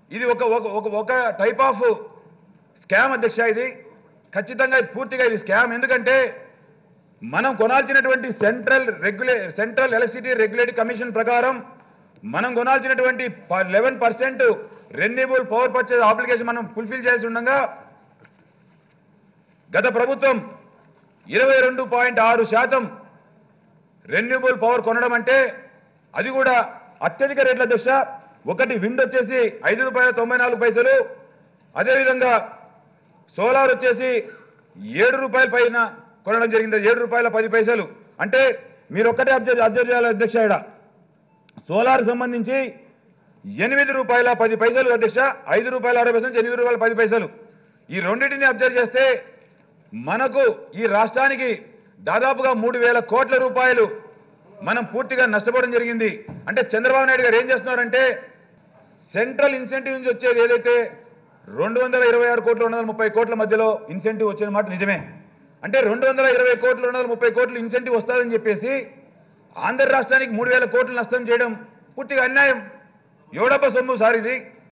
ఇది ఒక ఒక- ఒక ఒక టైప్ ఆఫ్ స్కామ్ అధ్యక్ష ఇది ఖచ్చితంగా ఇది పూర్తిగా ఇది స్కామ్ ఎందుకంటే మనం కొనాల్సినటువంటి central regula central electricity regulatory commission ప్రకారం మనం కొనాల్సినటువంటి eleven percent renewable power purchase application మనం ఫుల్ఫిల్ చేయాల్సి ఉండగా గత ప్రభుత్వం ఇరవై రెండు పాయింట్ ఆరు శాతం రెన్యూబుల్ పవర్ కొనడం అంటే అది కూడా అత్యధిక రేట్ల దశ ఒకటి విండ్ వచ్చేసి ఐదు రూపాయల తొంభై నాలుగు పైసలు అదేవిధంగా సోలార్ వచ్చేసి ఏడు రూపాయల పైన కొనడం జరిగింది ఏడు రూపాయల పది పైసలు అంటే మీరు ఒక్కటే అబ్జర్వ్ అబ్జర్వ్ చేయాలి అధ్యక్ష ఇక్కడ సోలార్ సంబంధించి ఎనిమిది రూపాయల పది పైసలు అధ్యక్ష ఐదు రూపాయల అరవై పైసలు నుంచి ఎనిమిది రూపాయల పది పైసలు ఈ రెండింటిని అబ్జర్వ్ చేస్తే మనకు ఈ రాష్ట్రానికి దాదాపుగా మూడు వేల కోట్ల రూపాయలు మనం పూర్తిగా నష్టపోవడం జరిగింది అంటే చంద్రబాబు నాయుడు గారు ఏం చేస్తున్నారంటే సెంట్రల్ ఇన్సెంటివ్ నుంచి వచ్చేది ఏదైతే రెండు వందల ఇరవై ఆరు కోట్లు రెండు వందల ముప్పై కోట్ల మధ్యలో ఇన్సెంటివ్ వచ్చిన మాట నిజమే అంటే రెండు వందల ఇరవై కోట్లు రెండు వందల ముప్పై కోట్లు ఇన్సెంటివ్ వస్తుందని చెప్పేసి ఆంధ్ర రాష్ట్రానికి మూడు వేల కోట్లు నష్టం చేయడం పూర్తిగా అన్యాయం ఎవడబ్బ సొమ్ము సార్ ఇది